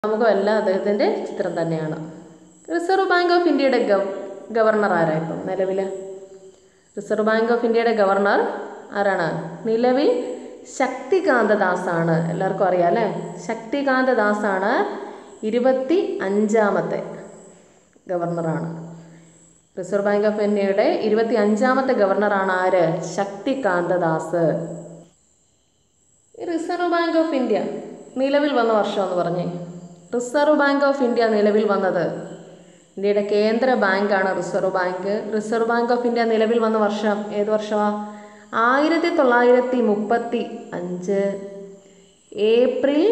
മുഖമല്ല അദ്ദേഹത്തിൻ്റെ ചിത്രം തന്നെയാണ് റിസർവ് ബാങ്ക് ഓഫ് ഇന്ത്യയുടെ ഗവ ഗവർണർ ആരാ ഇപ്പം നിലവിൽ റിസർവ് ബാങ്ക് ഓഫ് ഇന്ത്യയുടെ ഗവർണർ ആരാണ് നിലവിൽ ശക്തികാന്ത ദാസാണ് എല്ലാവർക്കും അറിയാം അല്ലേ ശക്തികാന്ത ദാസാണ് ഇരുപത്തി അഞ്ചാമത്തെ ഗവർണറാണ് റിസർവ് ബാങ്ക് ഓഫ് ഇന്ത്യയുടെ ഇരുപത്തി അഞ്ചാമത്തെ ഗവർണറാണ് ആര് ശക്തികാന്ത ദാസ് ഈ റിസർവ് ബാങ്ക് ഓഫ് ഇന്ത്യ നിലവിൽ വന്ന വർഷം എന്ന് പറഞ്ഞേ റിസർവ് ബാങ്ക് ഓഫ് ഇന്ത്യ നിലവിൽ വന്നത് ഇന്ത്യയുടെ കേന്ദ്ര ബാങ്കാണ് reserve bank reserve bank of India നിലവിൽ വന്ന വർഷം ഏത് വർഷമാണ് ആയിരത്തി തൊള്ളായിരത്തി മുപ്പത്തി അഞ്ച് ഏപ്രിൽ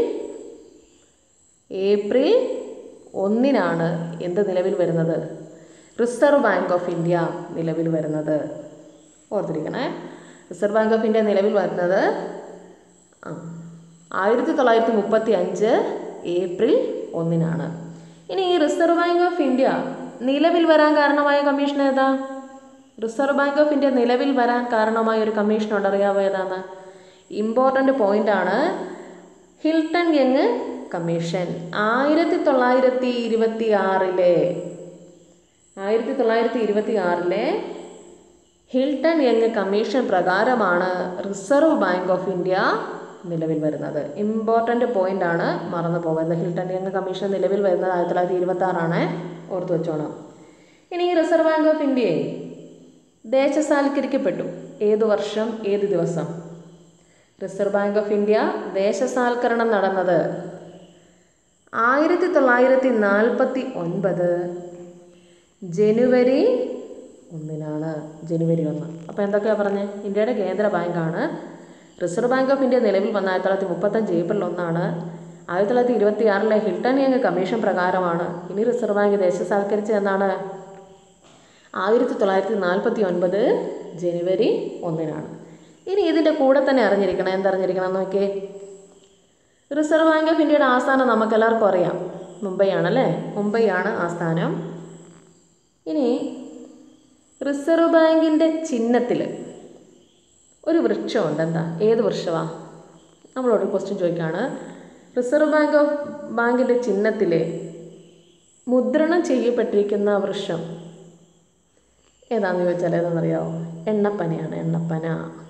ഏപ്രിൽ ഒന്നിനാണ് എന്ത് നിലവിൽ വരുന്നത് റിസർവ് ബാങ്ക് ഓഫ് ഇന്ത്യ നിലവിൽ വരുന്നത് ഓർത്തിരിക്കണേ റിസർവ് ബാങ്ക് ഓഫ് ഇന്ത്യ നിലവിൽ വരുന്നത് ആ ആയിരത്തി തൊള്ളായിരത്തി മുപ്പത്തി അഞ്ച് ഏപ്രിൽ ഒന്നിനാണ് ഇനി ഈ റിസർവ് ബാങ്ക് ഓഫ് ഇന്ത്യ നിലവിൽ വരാൻ കാരണമായ കമ്മീഷൻ ഏതാ റിസർവ് ബാങ്ക് ഓഫ് ഇന്ത്യ നിലവിൽ വരാൻ കാരണമായ ഒരു കമ്മീഷൻ ഉണ്ട് അറിയാവോ ഏതാണ് ഇമ്പോർട്ടൻ്റ് പോയിന്റ് ആണ് ഹിൽട്ടൺ യങ് കമ്മീഷൻ ആയിരത്തി തൊള്ളായിരത്തി ഇരുപത്തി ആറിലെ ആയിരത്തി തൊള്ളായിരത്തി ഇരുപത്തി ആറിലെ ഹിൽട്ടൺ യങ് കമ്മീഷൻ പ്രകാരമാണ് റിസർവ് ബാങ്ക് ഓഫ് ഇന്ത്യ നിലവിൽ വരുന്നത് ഇമ്പോർട്ടൻ്റ് പോയിന്റ് ആണ് മറന്നു പോകുന്നത് ഹിൽട്ടൺ യങ് കമ്മീഷൻ നിലവിൽ വരുന്നത് ആയിരത്തി തൊള്ളായിരത്തി ഇരുപത്തി ആറാണ് ഓർത്ത് വെച്ചോണം ഇനി ഈ റിസർവ് ബാങ്ക് ഓഫ് ഇന്ത്യയെ ദേശസാൽക്കരിക്കപ്പെട്ടു ഏത് വർഷം ഏത് ദിവസം റിസർവ് ബാങ്ക് ഓഫ് ഇന്ത്യ ദേശസാൽക്കരണം നടന്നത് ആയിരത്തി തൊള്ളായിരത്തി നാൽപ്പത്തി ഒൻപത് ജനുവരി ഒന്നിനാണ് ജനുവരി ഒന്ന് അപ്പോൾ എന്തൊക്കെയാണ് പറഞ്ഞത് ഇന്ത്യയുടെ കേന്ദ്ര ബാങ്കാണ് റിസർവ് ബാങ്ക് ഓഫ് ഇന്ത്യ നിലവിൽ വന്ന ആയിരത്തി തൊള്ളായിരത്തി മുപ്പത്തഞ്ച് ഏപ്രിൽ ഒന്നാണ് ആയിരത്തി തൊള്ളായിരത്തി ഇരുപത്തി ആറിലെ ഹിൽട്ടൺ യങ് കമ്മീഷൻ പ്രകാരമാണ് ഇനി റിസർവ് ബാങ്ക് ദേശസാൽക്കരിച്ചത് എന്നാണ് ആയിരത്തി തൊള്ളായിരത്തി നാൽപ്പത്തി ഒൻപത് ജനുവരി ഒന്നിനാണ് ഇനി ഇതിൻ്റെ കൂടെ തന്നെ അറിഞ്ഞിരിക്കണം എന്തറിഞ്ഞിരിക്കണം നോക്കിയേ റിസർവ് ബാങ്ക് ഓഫ് ഇന്ത്യയുടെ ആസ്ഥാനം നമുക്കെല്ലാവർക്കും അറിയാം മുംബൈ ആണല്ലേ മുംബൈ ആണ് ആസ്ഥാനം ഇനി റിസർവ് ബാങ്കിൻ്റെ ചിഹ്നത്തിൽ ഒരു വൃക്ഷമുണ്ട് എന്താ ഏത് വൃക്ഷമാണ് നമ്മളോട് ക്വസ്റ്റ്യൻ ചോദിക്കുകയാണ് റിസർവ് ബാങ്ക് ഓഫ് ബാങ്കിൻ്റെ ചിഹ്നത്തിൽ മുദ്രണം ചെയ്യപ്പെട്ടിരിക്കുന്ന വൃക്ഷം ഏതാണെന്ന് ചോദിച്ചാൽ ഏതാണെന്നറിയാമോ എണ്ണപ്പനയാണ് എണ്ണപ്പന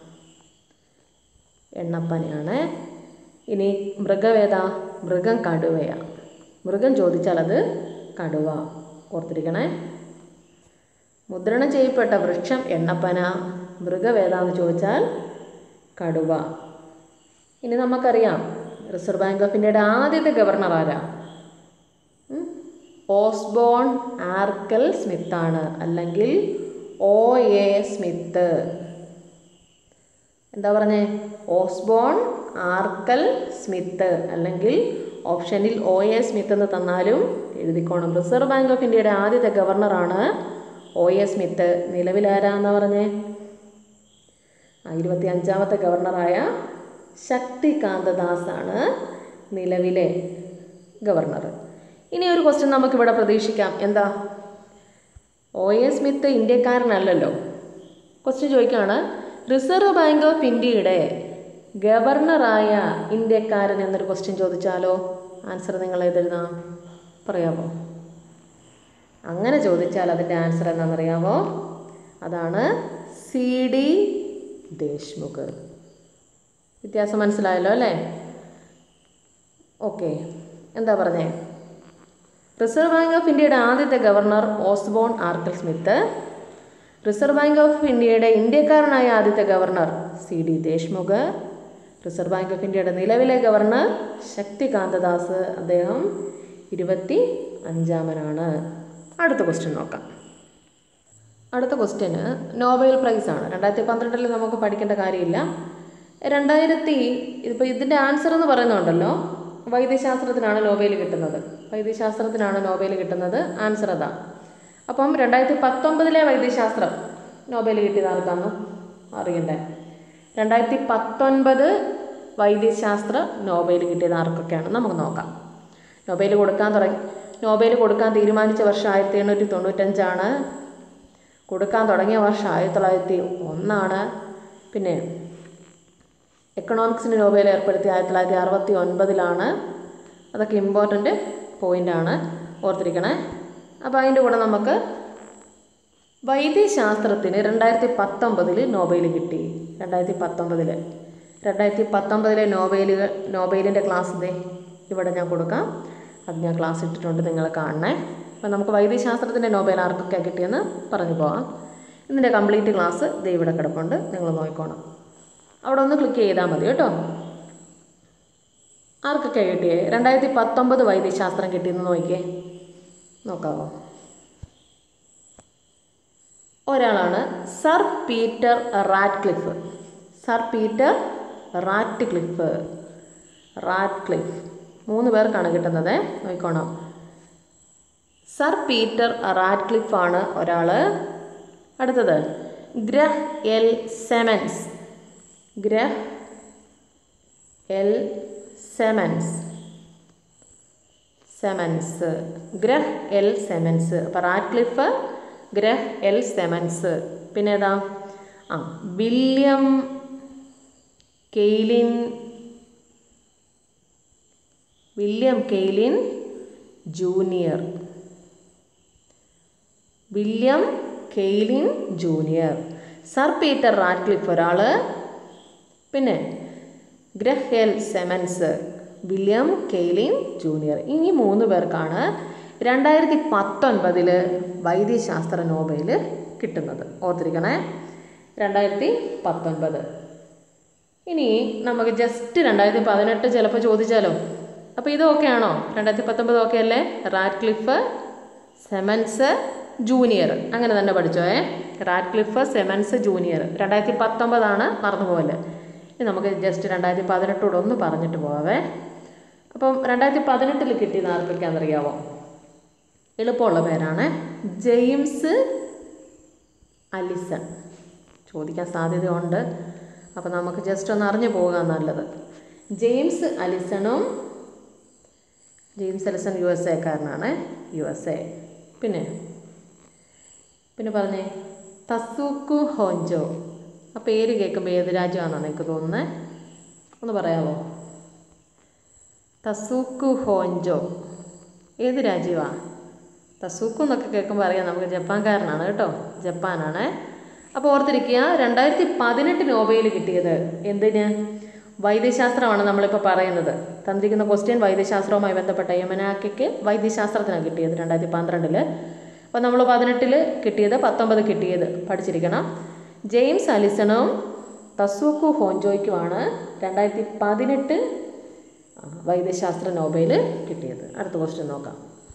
എണ്ണപ്പനയാണ് ഇനി മൃഗവേദ മൃഗം കടുവയാണ് മൃഗം ചോദിച്ചാൽ അത് കടുവ ഓർത്തിരിക്കണേ മുദ്രണം ചെയ്യപ്പെട്ട വൃക്ഷം എണ്ണപ്പന മൃഗവേദ എന്ന് ചോദിച്ചാൽ കടുവ ഇനി നമുക്കറിയാം റിസർവ് ബാങ്ക് ഓഫ് ഇന്ത്യയുടെ ആദ്യത്തെ ഗവർണർ ആരാ ഉം? ഓസ്ബോൺ ആർക്കൽ സ്മിത്താണ് അല്ലെങ്കിൽ ഒ എ സ്മിത്ത് എന്താ പറഞ്ഞേ ഓസ്ബോൺ ആർക്കൽ സ്മിത്ത് അല്ലെങ്കിൽ ഓപ്ഷനിൽ ഒ എ സ്മിത്ത് എന്ന് തന്നാലും എഴുതിക്കോണം റിസർവ് ബാങ്ക് ഓഫ് ഇന്ത്യയുടെ ആദ്യത്തെ ഗവർണറാണ് ഒ എ സ്മിത്ത് നിലവിലാരാന്ന് പറഞ്ഞേ ആ ഇരുപത്തി അഞ്ചാമത്തെ ഗവർണറായ ശക്തികാന്ത ദാസ് ആണ് നിലവിലെ ഗവർണർ ഇനി ഒരു ക്വസ്റ്റ്യൻ നമുക്കിവിടെ പ്രതീക്ഷിക്കാം എന്താ ഒ എ സ്മിത്ത് ഇന്ത്യക്കാരനല്ലല്ലോ ക്വസ്റ്റ്യൻ ചോദിക്കുകയാണ് റിസർവ് ബാങ്ക് ഓഫ് ഇന്ത്യയുടെ ഗവർണറായ ഇന്ത്യക്കാരൻ എന്നൊരു ക്വസ്റ്റ്യൻ ചോദിച്ചാലോ ആൻസർ നിങ്ങൾ ഏതെഴുതാം പറയാമോ അങ്ങനെ ചോദിച്ചാൽ അതിൻ്റെ ആൻസർ എന്താണെന്നറിയാമോ അതാണ് സി ഡി ദേശ്മുഖ് വ്യത്യാസം മനസ്സിലായല്ലോ അല്ലേ ഓക്കെ എന്താ പറഞ്ഞേ റിസർവ് ബാങ്ക് ഓഫ് ഇന്ത്യയുടെ ആദ്യത്തെ governor Osborne Arkell Smith reserve bank of ഇന്ത്യയുടെ ഇന്ത്യക്കാരനായ ആദ്യത്തെ governor C D Deshmukh reserve bank of ഇന്ത്യയുടെ നിലവിലെ ഗവർണർ ശക്തികാന്ത ദാസ് അദ്ദേഹം ഇരുപത്തി അഞ്ചാമനാണ് അടുത്ത ക്വസ്റ്റ്യൻ നോക്കാം അടുത്ത ക്വസ്റ്റ്യന് നോബൽ പ്രൈസ് ആണ് രണ്ടായിരത്തി പന്ത്രണ്ടിൽ നമുക്ക് പഠിക്കേണ്ട കാര്യമില്ല രണ്ടായിരത്തി ഇപ്പോൾ ഇതിൻ്റെ ആൻസർ എന്ന് പറയുന്നുണ്ടല്ലോ വൈദ്യശാസ്ത്രത്തിനാണ് നോബൽ കിട്ടുന്നത് വൈദ്യശാസ്ത്രത്തിനാണ് നോബൽ കിട്ടുന്നത് ആൻസർ അതാ അപ്പം രണ്ടായിരത്തി പത്തൊമ്പതിലെ വൈദ്യശാസ്ത്രം നോബൽ കിട്ടിയത് ആർക്കാന്ന് അറിയണ്ടേ രണ്ടായിരത്തി പത്തൊൻപത് വൈദ്യശാസ്ത്ര നോബൽ കിട്ടിയത് ആർക്കൊക്കെയാണ് നമുക്ക് നോക്കാം നോബൽ കൊടുക്കാൻ തുടങ്ങി നോബൽ കൊടുക്കാൻ തീരുമാനിച്ച വർഷം ആയിരത്തി എണ്ണൂറ്റി തൊണ്ണൂറ്റഞ്ചാണ് കൊടുക്കാൻ തുടങ്ങിയ വർഷം ആയിരത്തി തൊള്ളായിരത്തി ഒന്നാണ് പിന്നെ എക്കണോമിക്സിന് നോബൽ ഏർപ്പെടുത്തി ആയിരത്തി തൊള്ളായിരത്തി അറുപത്തി ഒൻപതിലാണ് അതൊക്കെ ഇമ്പോർട്ടൻ്റ് പോയിൻ്റാണ് ഓർത്തിരിക്കണേ അപ്പോൾ അതിൻ്റെ കൂടെ നമുക്ക് വൈദ്യശാസ്ത്രത്തിന് രണ്ടായിരത്തി പത്തൊമ്പതിൽ നോബൽ കിട്ടി രണ്ടായിരത്തി പത്തൊമ്പതിൽ രണ്ടായിരത്തി പത്തൊമ്പതിലെ നോബലുകൾ നോബലിൻ്റെ ക്ലാസ് ദേ ഇവിടെ ഞാൻ കൊടുക്കാം അത് ഞാൻ ക്ലാസ് ഇട്ടിട്ടുണ്ട് നിങ്ങൾ കാണണേ അപ്പോൾ നമുക്ക് വൈദ്യശാസ്ത്രത്തിൻ്റെ നോബൽ ആർക്കൊക്കെ കിട്ടിയെന്ന് പറഞ്ഞു പോകാം ഇതിൻ്റെ കംപ്ലീറ്റ് ക്ലാസ് ദേ ഇവിടെ കിടപ്പുണ്ട് നിങ്ങൾ നോക്കിക്കോണം അവിടെ ഒന്ന് ക്ലിക്ക് ചെയ്താൽ മതി കേട്ടോ ആർക്കൊക്കെ കിട്ടിയേ രണ്ടായിരത്തി പത്തൊമ്പത് വൈദ്യശാസ്ത്രം കിട്ടിയെന്ന് നോക്കിയേ നോക്കാമോ ഒരാളാണ് sir Peter Ratcliffe sir Peter Ratcliffe Ratcliffe മൂന്ന് പേർക്കാണ് കിട്ടുന്നത് നോക്കിക്കോണം സർ പീറ്റർ റാറ്റ്ക്ലിഫ് ആണ് ഒരാൾ അടുത്തത് Gregg L Semenza Gregg L Semenza Semenza Gregg L Semenza അപ്പോൾ റാറ്റ്ക്ലിഫ് ഗ്രഹ് എൽ സെമൻസ് പിന്നെ ഏതാ ആ William Kaelin William Kaelin junior William Kaelin junior sir Peter Ratcliffe ഒരാൾ പിന്നെ Gregg L Semenza William Kaelin junior ഈ മൂന്ന് പേർക്കാണ് രണ്ടായിരത്തി പത്തൊൻപതിൽ വൈദ്യശാസ്ത്ര നോബൽ കിട്ടുന്നത് ഓർത്തിരിക്കണേ രണ്ടായിരത്തി പത്തൊൻപത് ഇനി നമുക്ക് ജസ്റ്റ് രണ്ടായിരത്തി പതിനെട്ട് ചിലപ്പോൾ ചോദിച്ചാലോ അപ്പോൾ ഇത് ഓക്കെ ആണോ രണ്ടായിരത്തി പത്തൊമ്പത് ഓക്കെ അല്ലേ റാറ്റ്ക്ലിഫ് സെമൻസ് ജൂനിയർ അങ്ങനെ തന്നെ പഠിച്ചോ ഏ റാറ്റ്ക്ലിഫ് സെമൻസ് ജൂനിയർ രണ്ടായിരത്തി പത്തൊമ്പതാണ് മറന്നുപോലെ ഇനി നമുക്ക് ജസ്റ്റ് രണ്ടായിരത്തി പതിനെട്ടോട് ഒന്ന് പറഞ്ഞിട്ട് പോവാവേ അപ്പം രണ്ടായിരത്തി പതിനെട്ടിൽ കിട്ടിയത് ആർക്കൊക്കെയാണെന്നറിയാവോ എളുപ്പമുള്ള പേരാണ് ജെയിംസ് അലിസൺ ചോദിക്കാൻ സാധ്യതയുണ്ട് അപ്പോൾ നമുക്ക് ജസ്റ്റ് ഒന്ന് അറിഞ്ഞു പോകാൻ നല്ലത് ജെയിംസ് അലിസണും ജെയിംസ് അലിസൺ യു എസ് എക്കാരനാണ് യു എസ് എ പിന്നെ പിന്നെ പറഞ്ഞേ തസൂക്കു ഹോഞ്ചോ ആ പേര് കേൾക്കുമ്പോൾ ഏത് രാജ്യമാണെന്നാണ് എനിക്ക് തോന്നുന്നത് ഒന്ന് പറയാമോ തസൂക്കു ഹോഞ്ചോ ഏത് രാജ്യമാണ് തസൂക്കു എന്നൊക്കെ കേൾക്കുമ്പോൾ അറിയാം നമുക്ക് ജപ്പാൻകാരനാണ് കേട്ടോ ജപ്പാനാണ് അപ്പോൾ ഓർത്തിരിക്കുക രണ്ടായിരത്തി പതിനെട്ട് നോബയിൽ കിട്ടിയത് എന്തിന് വൈദ്യശാസ്ത്രമാണ് നമ്മളിപ്പോൾ പറയുന്നത് തന്നിരിക്കുന്ന ക്വസ്റ്റ്യൻ വൈദ്യശാസ്ത്രവുമായി ബന്ധപ്പെട്ട യമനാക്കയ്ക്ക് വൈദ്യശാസ്ത്രത്തിനാണ് കിട്ടിയത് രണ്ടായിരത്തി പന്ത്രണ്ടിൽ അപ്പോൾ നമ്മൾ പതിനെട്ടിൽ കിട്ടിയത് പത്തൊമ്പത് കിട്ടിയത് പഠിച്ചിരിക്കണം ജെയിംസ് അലിസണും തസൂക്കു ഹോഞ്ചോയ്ക്കുമാണ് രണ്ടായിരത്തി പതിനെട്ട് വൈദ്യശാസ്ത്ര നോബൽ കിട്ടിയത് അടുത്ത ക്വസ്റ്റ്യൻ നോക്കാം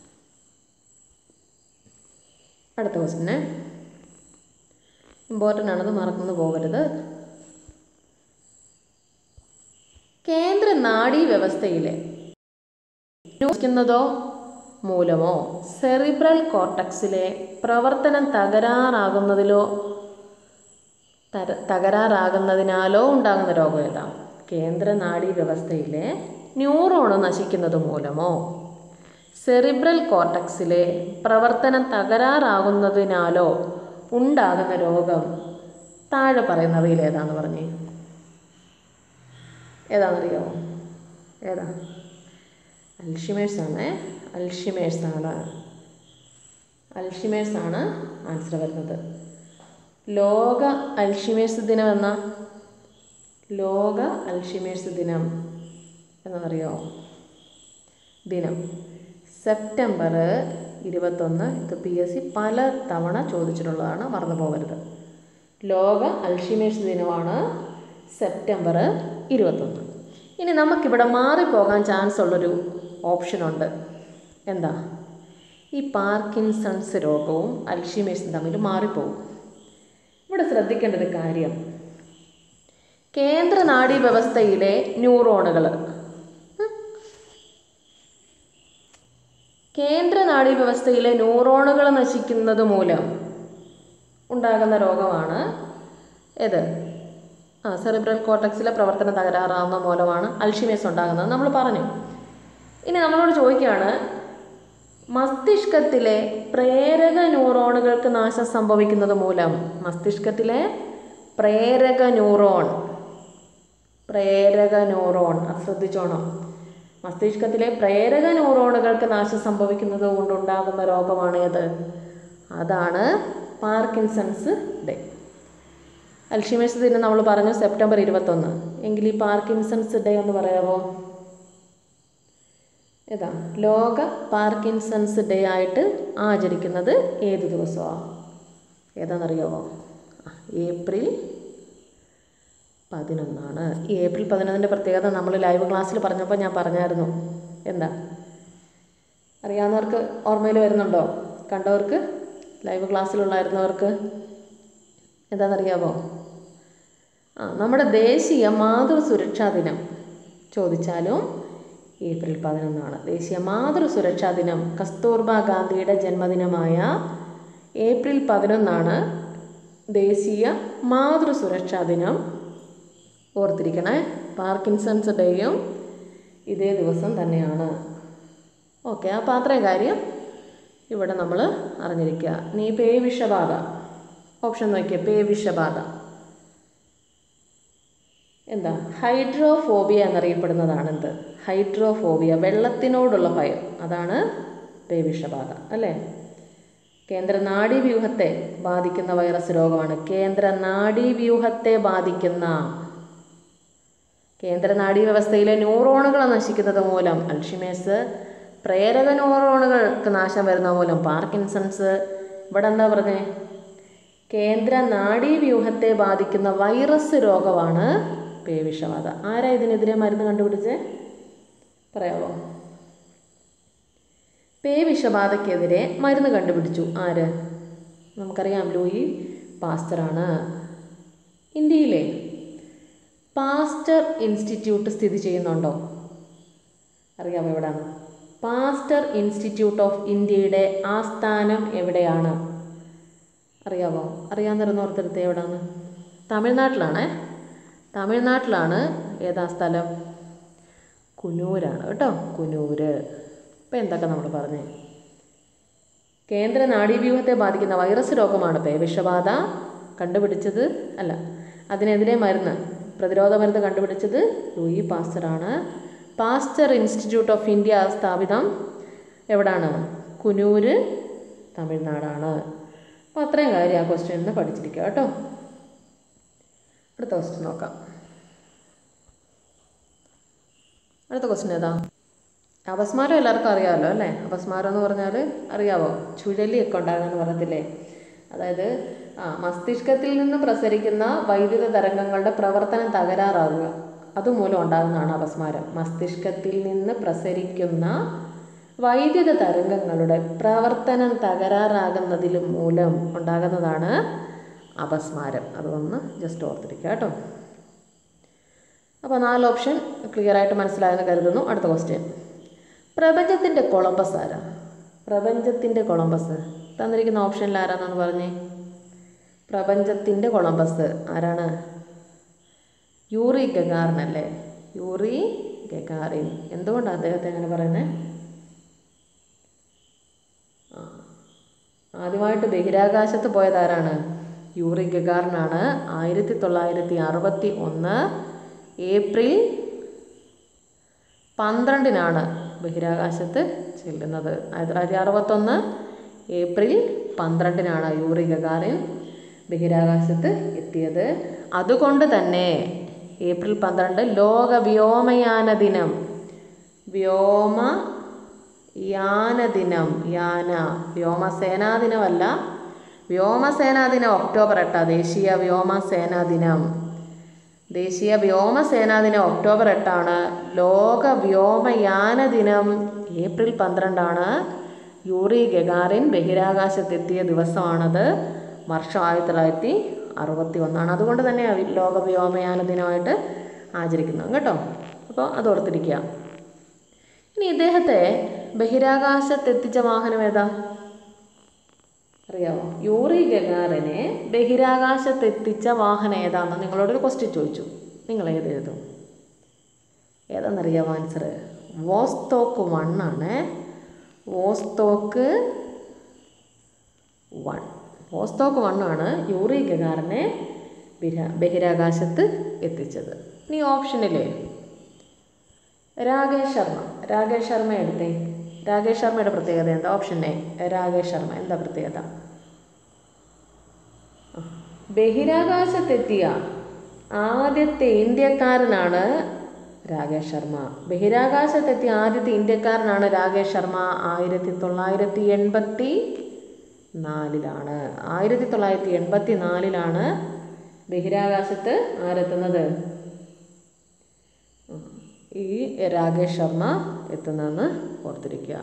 അടുത്ത ക്വസ്റ്റ്യന് ഇമ്പോർട്ടൻ്റ് ആണത് മറന്നു പോകരുത് കേന്ദ്ര നാഡീ വ്യവസ്ഥയിലെ ക്കുന്നതോ മൂലമോ സെറിബ്രൽ കോർട്ടക്സിലെ പ്രവർത്തനം തകരാറാകുന്നതിലോ തര തകരാറാകുന്നതിനാലോ ഉണ്ടാകുന്ന രോഗം ഏതാ കേന്ദ്ര നാഡീ വ്യവസ്ഥയിലെ ന്യൂറോണ് നശിക്കുന്നത് മൂലമോ സെറിബ്രൽ കോർട്ടക്സിലെ പ്രവർത്തനം തകരാറാകുന്നതിനാലോ ഉണ്ടാകുന്ന രോഗം താഴെ പറയുന്നവയിൽ ഏതാന്ന് പറഞ്ഞേ ഏതാണെന്നറിയാമോ ഏതാ അൽഷിമേഴ്സ് ആണ് അൽഷിമേഴ്സ് ആണ് അൽഷിമേഴ്സ് ആണ് ആൻസർ വരുന്നത് ലോക അൽഷിമേഴ്സ് ദിനം എന്ന ലോക അൽഷിമേഴ്സ് ദിനം എന്നറിയോ ദിനം സെപ്റ്റംബർ ഇരുപത്തൊന്ന് ഇത് പി എസ് സി പല തവണ ചോദിച്ചിട്ടുള്ളതാണ് മറന്നു പോകരുത് ലോക അൽഷിമേഴ്സ് ദിനമാണ് സെപ്റ്റംബർ ഇരുപത്തൊന്ന് ഇനി നമുക്കിവിടെ മാറിപ്പോകാൻ ചാൻസ് ഉള്ളൊരു ഓപ്ഷനുണ്ട് എന്താ ഈ പാർക്കിൻസൺസ് രോഗവും അൽഷിമേഴ്സും തമ്മിൽ മാറിപ്പോകും ഇവിടെ ശ്രദ്ധിക്കേണ്ട ഒരു കാര്യം കേന്ദ്ര നാഡീ വ്യവസ്ഥയിലെ ന്യൂറോണുകൾ കേന്ദ്ര നാഡീ വ്യവസ്ഥയിലെ ന്യൂറോണുകൾ നശിക്കുന്നത് മൂലം ഉണ്ടാകുന്ന രോഗമാണ് ഏത് ആ സെറിബ്രൽ കോർട്ടക്സിലെ പ്രവർത്തനം തകരാറാവുന്ന മൂലമാണ് അൽഷിമേഴ്സ് ഉണ്ടാകുന്നത് നമ്മൾ പറഞ്ഞു ഇനി നമ്മളോട് ചോദിക്കുകയാണ് മസ്തിഷ്കത്തിലെ പ്രേരക ന്യൂറോണുകൾക്ക് നാശം സംഭവിക്കുന്നത് മൂലം മസ്തിഷ്കത്തിലെ പ്രേരക ന്യൂറോൺ പ്രേരക ന്യൂറോൺ അത് ശ്രദ്ധിച്ചോണം മസ്തിഷ്കത്തിലെ പ്രേരക ന്യൂറോണുകൾക്ക് നാശം സംഭവിക്കുന്നത് കൊണ്ടുണ്ടാകുന്ന രോഗമാണ് ഏത് അതാണ് പാർക്കിൻസൺസ് ഡേ അൽഷിമേഴ്സ് ദിനം നമ്മൾ പറഞ്ഞു സെപ്റ്റംബർ ഇരുപത്തൊന്ന് എങ്കിൽ ഈ പാർക്കിൻസൺസ് ഡേ എന്ന് പറയാമോ ഏതാ ലോക പാർക്കിൻസൺസ് ഡേ ആയിട്ട് ആചരിക്കുന്നത് ഏത് ദിവസമാണ് ഏതാണെന്നറിയാമോ ആ, ഏപ്രിൽ പതിനൊന്നാണ് ഈ ഏപ്രിൽ പതിനൊന്നിൻ്റെ പ്രത്യേകത നമ്മൾ ലൈവ് ക്ലാസ്സിൽ പറഞ്ഞപ്പോൾ ഞാൻ പറഞ്ഞായിരുന്നു എന്താ അറിയാവുന്നവർക്ക് ഓർമ്മയിൽ വരുന്നുണ്ടോ കണ്ടവർക്ക് ലൈവ് ക്ലാസ്സിലുള്ളായിരുന്നവർക്ക് എന്താണെന്നറിയാമോ ആ നമ്മുടെ ദേശീയ മാതൃ സുരക്ഷാ ദിനം ചോദിച്ചാലും ഏപ്രിൽ പതിനൊന്നാണ് ദേശീയ മാതൃ സുരക്ഷാ ദിനം കസ്തൂർബ ഗാന്ധിയുടെ ജന്മദിനമായ ഏപ്രിൽ പതിനൊന്നാണ് ദേശീയ മാതൃ സുരക്ഷാ ദിനം ഓർത്തിരിക്കണേ പാർക്കിൻസൺസ് ഡേയും ഇതേ ദിവസം തന്നെയാണ് ഓക്കെ അപ്പോൾ അത്രയും കാര്യം ഇവിടെ നമ്മൾ അറിഞ്ഞിരിക്കുക നീ പേ വിഷബാധ ഓപ്ഷൻ നോക്കിയേ പേ വിഷബാധ എന്താ ഹൈഡ്രോഫോബിയ എന്നറിയപ്പെടുന്നതാണ് എന്ത് ഹൈഡ്രോഫോബിയ വെള്ളത്തിനോടുള്ള ഭയം അതാണ് പേ വിഷബാധ അല്ലേ കേന്ദ്ര നാഡീവ്യൂഹത്തെ ബാധിക്കുന്ന വൈറസ് രോഗമാണ് കേന്ദ്ര നാഡീവ്യൂഹത്തെ ബാധിക്കുന്ന കേന്ദ്ര നാഡീവ്യവസ്ഥയിലെ ന്യൂറോണുകൾ നശിക്കുന്നത് മൂലം അൽഷിമേഴ്സ് പ്രേരക ന്യൂറോണുകൾക്ക് നാശം വരുന്ന മൂലം പാർക്കിൻസൺസ് ഇവിടെ എന്താ പറഞ്ഞേ കേന്ദ്ര നാഡീവ്യൂഹത്തെ ബാധിക്കുന്ന വൈറസ് രോഗമാണ് പേവിഷബാധ ആരാ ഇതിനെതിരെ മരുന്ന് കണ്ടുപിടിച്ചേ പറയാമോ പേവിഷബാധയ്ക്കെതിരെ മരുന്ന് കണ്ടുപിടിച്ചു ആര് നമുക്കറിയാം ലൂയി പാസ്റ്ററാണ് ഇന്ത്യയിലെ പാസ്റ്റർ ഇൻസ്റ്റിറ്റ്യൂട്ട് സ്ഥിതി ചെയ്യുന്നുണ്ടോ അറിയാമോ എവിടെയാണ് പാസ്റ്റർ ഇൻസ്റ്റിറ്റ്യൂട്ട് ഓഫ് ഇന്ത്യയുടെ ആസ്ഥാനം എവിടെയാണ് അറിയാമോ അറിയാവുന്ന ഓർത്തെടുത്ത് എവിടെയാണ് തമിഴ്നാട്ടിലാണേ തമിഴ്നാട്ടിലാണ് ഏതാ സ്ഥലം കുനൂരാണ് കേട്ടോ കുനൂര് ഇപ്പം എന്തൊക്കെ നമ്മൾ പറഞ്ഞേ കേന്ദ്ര നാഡീവ്യൂഹത്തെ ബാധിക്കുന്ന വൈറസ് രോഗമാണ് പേവിഷബാധ കണ്ടുപിടിച്ചത് അല്ല അതിനെതിരെ മരുന്ന് പ്രതിരോധ മരുന്ന് കണ്ടുപിടിച്ചത് ലൂയി പാസ്റ്ററാണ് പാസ്റ്റർ ഇൻസ്റ്റിറ്റ്യൂട്ട് ഓഫ് ഇന്ത്യ സ്ഥാപിതം എവിടാണ് കുനൂര് തമിഴ്നാടാണ് അപ്പോൾ അത്രയും കാര്യം ആ ക്വസ്റ്റ്യൻ നിന്ന് പഠിച്ചിരിക്കുക കേട്ടോ അടുത്ത ക്വസ്റ്റ്യൻ നോക്കാം അടുത്ത ക്വസ്റ്റ്യൻ ഏതാ അപസ്മാരം എല്ലാവർക്കും അറിയാമല്ലോ അല്ലേ അപസ്മാരം എന്ന് പറഞ്ഞാൽ അറിയാവോ ചുഴലിയൊക്കെ ഉണ്ടാകുമെന്ന് പറയത്തില്ലേ അതായത് ആ മസ്തിഷ്കത്തിൽ നിന്ന് പ്രസരിക്കുന്ന വൈദ്യുത തരംഗങ്ങളുടെ പ്രവർത്തനം തകരാറാകുക അതുമൂലം ഉണ്ടാകുന്നതാണ് അപസ്മാരം മസ്തിഷ്കത്തിൽ നിന്ന് പ്രസരിക്കുന്ന വൈദ്യുത തരംഗങ്ങളുടെ പ്രവർത്തനം തകരാറാകുന്നതിൽ മൂലം ഉണ്ടാകുന്നതാണ് അപസ്മാരം അതൊന്ന് ജസ്റ്റ് ഓർത്തിരിക്കുക കേട്ടോ അപ്പോൾ നാല് ഓപ്ഷൻ ക്ലിയർ ആയിട്ട് മനസ്സിലായെന്ന് കരുതുന്നു അടുത്ത ക്വസ്റ്റ്യൻ പ്രപഞ്ചത്തിൻ്റെ കൊളംബസ് ആരാ പ്രപഞ്ചത്തിൻ്റെ കൊളംബസ് തന്നിരിക്കുന്ന ഓപ്ഷനിൽ ആരാണെന്ന് പറഞ്ഞേ പ്രപഞ്ചത്തിൻ്റെ കൊളംബസ് ആരാണ് യൂറി ഗഗാറിൻ അല്ലേ യൂറി ഗഗാറിൻ എന്തുകൊണ്ടാണ് അദ്ദേഹത്തെ അങ്ങനെ പറയുന്നത് ആദ്യമായിട്ട് ബഹിരാകാശത്ത് പോയത് ആരാണ് യൂറി ഗഗാറിനാണ് ആയിരത്തി തൊള്ളായിരത്തി അറുപത്തി ഒന്ന് ഏപ്രിൽ പന്ത്രണ്ടിനാണ് ബഹിരാകാശത്ത് ചെല്ലുന്നത് ആയിരത്തി തൊള്ളായിരത്തി അറുപത്തൊന്ന് ഏപ്രിൽ പന്ത്രണ്ടിനാണ് യൂറി ഗഗാറിൻ ബഹിരാകാശത്ത് എത്തിയത് അതുകൊണ്ട് തന്നെ ഏപ്രിൽ പന്ത്രണ്ട് ലോക വ്യോമയാന ദിനം വ്യോമ യാന ദിനം യാന വ്യോമസേനാ ദിനമല്ല വ്യോമസേനാ ദിനം ഒക്ടോബർ എട്ടാ ദേശീയ വ്യോമസേനാ ദിനം ദേശീയ വ്യോമസേനാ ദിനം ഒക്ടോബർ എട്ടാണ് ലോക വ്യോമയാന ദിനം ഏപ്രിൽ പന്ത്രണ്ടാണ് യൂറി ഗഗാറിൻ ബഹിരാകാശത്തെത്തിയ ദിവസമാണത് വർഷം ആയിരത്തി തൊള്ളായിരത്തി അറുപത്തി ഒന്നാണ് അതുകൊണ്ട് തന്നെ ലോക വ്യോമയാന ദിനമായിട്ട് ആചരിക്കുന്നത് കേട്ടോ അപ്പോൾ അത് ഓർത്തിരിക്കുക ഇനി ഇദ്ദേഹത്തെ ബഹിരാകാശത്തെത്തിച്ച വാഹനം ഏതാ അറിയാമോ യൂറി ഗഗാറിനെ ബഹിരാകാശത്തെത്തിച്ച വാഹനം ഏതാണെന്ന് നിങ്ങളോടൊരു ക്വസ്റ്റ്യൻ ചോദിച്ചു നിങ്ങൾ ഏത് എഴുതും ഏതാണെന്നറിയാമോ ആൻസർ വോസ്തോക്ക് വൺ ആണ് വോസ്തോക്ക് വൺ വോസ്തോക്ക് വൺ ആണ് യൂറി ഗഗാറിനെ ബഹിരാ ബഹിരാകാശത്ത് എത്തിച്ചത് ഇനി ഓപ്ഷനിലെ രാകേഷ് ശർമ്മ രാകേഷ് ശർമ്മ എടുത്തേ രാകേഷ് ശർമ്മയുടെ പ്രത്യേകത എന്താ ഓപ്ഷൻ എ രാകേഷ് ശർമ്മ എന്താ പ്രത്യേകത ആ. ബഹിരാകാശത്തെത്തിയ ആദ്യത്തെ ഇന്ത്യക്കാരനാണ് രാകേഷ് ശർമ്മ ബഹിരാകാശത്തെത്തിയ ആദ്യത്തെ ഇന്ത്യക്കാരനാണ് രാകേഷ് ശർമ്മ ആയിരത്തി തൊള്ളായിരത്തി എൺപത്തി നാലിലാണ് ആയിരത്തി തൊള്ളായിരത്തി എൺപത്തി നാലിലാണ് ബഹിരാകാശത്ത് ആരെത്തുന്നത് ഉം. ഈ രാകേഷ് ശർമ്മ എത്തുന്നതെന്ന് ഓർത്തിരിക്കുക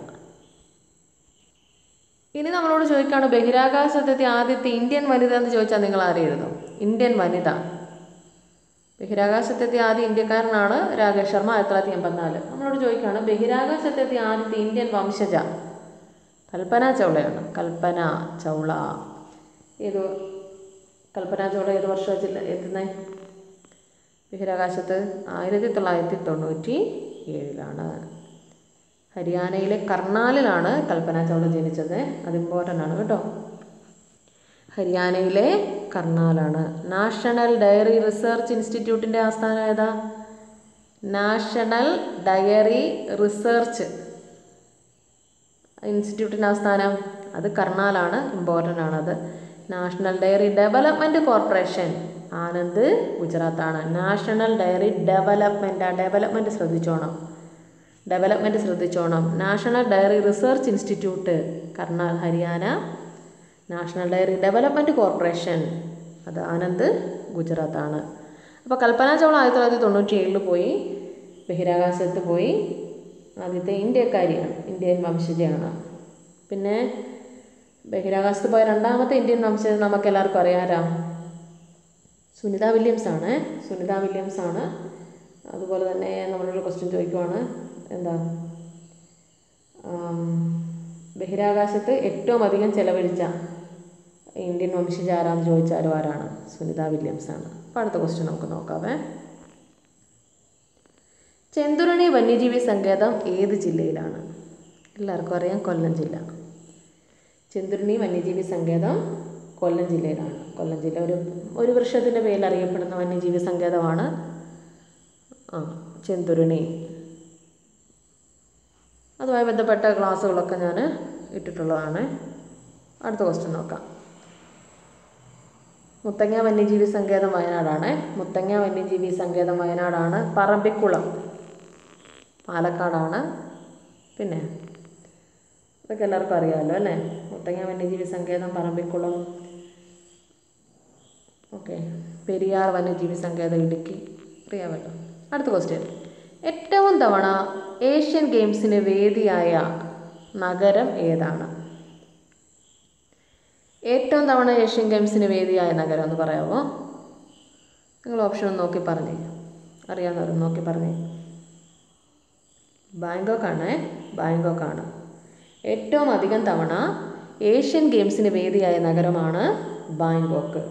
ഇനി നമ്മളോട് ചോദിക്കുകയാണ് ബഹിരാകാശത്തെത്തിയ ആദ്യത്തെ ഇന്ത്യൻ വനിത എന്ന് ചോദിച്ചാൽ നിങ്ങൾ ആരെഴുതും ഇന്ത്യൻ വനിത ബഹിരാകാശത്തെത്തിയ ആദ്യ ഇന്ത്യക്കാരനാണ് രാകേഷ് ശർമ്മ ആയിരത്തി തൊള്ളായിരത്തി എൺപത്തിനാല് നമ്മളോട് ചോദിക്കുകയാണ് ബഹിരാകാശത്തെത്തിയ ആദ്യത്തെ ഇന്ത്യൻ വംശജ കൽപ്പന ചൗളയാണ് കൽപ്പന ചൗള ഏത് കൽപ്പന ചൗള ഏത് വർഷം ജില്ല എത്തുന്നത് ബഹിരാകാശത്ത് ആയിരത്തി തൊള്ളായിരത്തി തൊണ്ണൂറ്റി ഏഴിലാണ് ഹരിയാനയിലെ കർണാലിലാണ് കൽപ്പന ചൗള ജനിച്ചത് അത് ഇമ്പോർട്ടൻ്റ് ആണ് കേട്ടോ ഹരിയാനയിലെ കർണാലാണ് നാഷണൽ ഡയറി റിസർച്ച് ഇൻസ്റ്റിറ്റ്യൂട്ടിൻ്റെ ആസ്ഥാനം ഏതാ നാഷണൽ ഡയറി റിസർച്ച് ഇൻസ്റ്റിറ്റ്യൂട്ടിൻ്റെ ആസ്ഥാനം അത് കർണാലാണ് ഇമ്പോർട്ടൻ്റ് ആണത് national dairy development corporation Anand ഗുജറാത്താണ് നാഷണൽ ഡയറി ഡെവലപ്മെൻറ്റ് ആ ഡെവലപ്മെൻറ്റ് ശ്രദ്ധിച്ചോണം ഡെവലപ്മെൻറ്റ് ശ്രദ്ധിച്ചോണം national dairy research institute Karnal Haryana national dairy development corporation അത് ആനന്ദ് ഗുജറാത്താണ് അപ്പോൾ കൽപ്പന ചൗള ആയിരത്തി തൊള്ളായിരത്തി തൊണ്ണൂറ്റി ഏഴിൽ പോയി ബഹിരാകാശത്ത് പോയി ആദ്യത്തെ ഇന്ത്യക്കാരിയാണ് ഇന്ത്യൻ വംശജയാണ് പിന്നെ ബഹിരാകാശത്ത് പോയ രണ്ടാമത്തെ ഇന്ത്യൻ വംശജ നമുക്ക് എല്ലാവർക്കും അറിയാരാ സുനിത വില്യംസ് ആണ് സുനിത വില്യംസ് ആണ് അതുപോലെ തന്നെ നമ്മളൊരു ക്വസ്റ്റ്യൻ ചോദിക്കുവാണ് എന്താ ആം, ബഹിരാകാശത്ത് ഏറ്റവും അധികം ചെലവഴിച്ച ഇന്ത്യൻ വംശജ ആരാന്ന് ചോദിച്ചാലും ആരാണ് സുനിത വില്യംസ് ആണ് അപ്പോൾ അടുത്ത ക്വസ്റ്റ്യൻ നമുക്ക് നോക്കാവേ ചെന്തുരണി വന്യജീവി സങ്കേതം ഏത് ജില്ലയിലാണ് എല്ലാവർക്കും അറിയാം കൊല്ലം ജില്ല ചെന്തുരണി വന്യജീവി സങ്കേതം കൊല്ലം ജില്ലയിലാണ് കൊല്ലം ജില്ല ഒരു ഒരു വൃക്ഷത്തിൻ്റെ പേരിൽ അറിയപ്പെടുന്ന വന്യജീവി സങ്കേതമാണ് ആ ചെന്തുരുണി അതുമായി ബന്ധപ്പെട്ട ക്ലാസ്സുകളൊക്കെ ഞാൻ ഇട്ടിട്ടുള്ളതാണ് അടുത്ത ക്വസ്റ്റ്യൻ നോക്കാം മുത്തങ്ങ വന്യജീവി സങ്കേതം വയനാടാണ് മുത്തങ്ങ വന്യജീവി സങ്കേതം വയനാടാണ് പറമ്പിക്കുളം പാലക്കാടാണ് പിന്നെ ഇതൊക്കെ എല്ലാവർക്കും അറിയാമല്ലോ അല്ലേ മുത്തങ്ങ വന്യജീവി സങ്കേതം പറമ്പിക്കുളം ഓക്കെ പെരിയാർ വന്യജീവി സങ്കേതം ഇടുക്കി അറിയാമല്ലോ അടുത്ത ക്വസ്റ്റ്യൻ ഏറ്റവും തവണ ഏഷ്യൻ ഗെയിംസിന് വേദിയായ നഗരം ഏതാണ് ഏറ്റവും തവണ ഏഷ്യൻ ഗെയിംസിന് വേദിയായ നഗരം എന്ന് പറയാമോ നിങ്ങൾ ഓപ്ഷൻ ഒന്ന് നോക്കി പറഞ്ഞേ അറിയാവുന്നവർ നോക്കി പറഞ്ഞേ ബാങ്കോക്ക് ആണേ ബാങ്കോക്ക് ആണ് ഏറ്റവും അധികം തവണ ഏഷ്യൻ ഗെയിംസിന് വേദിയായ നഗരമാണ് ബാങ്കോക്ക്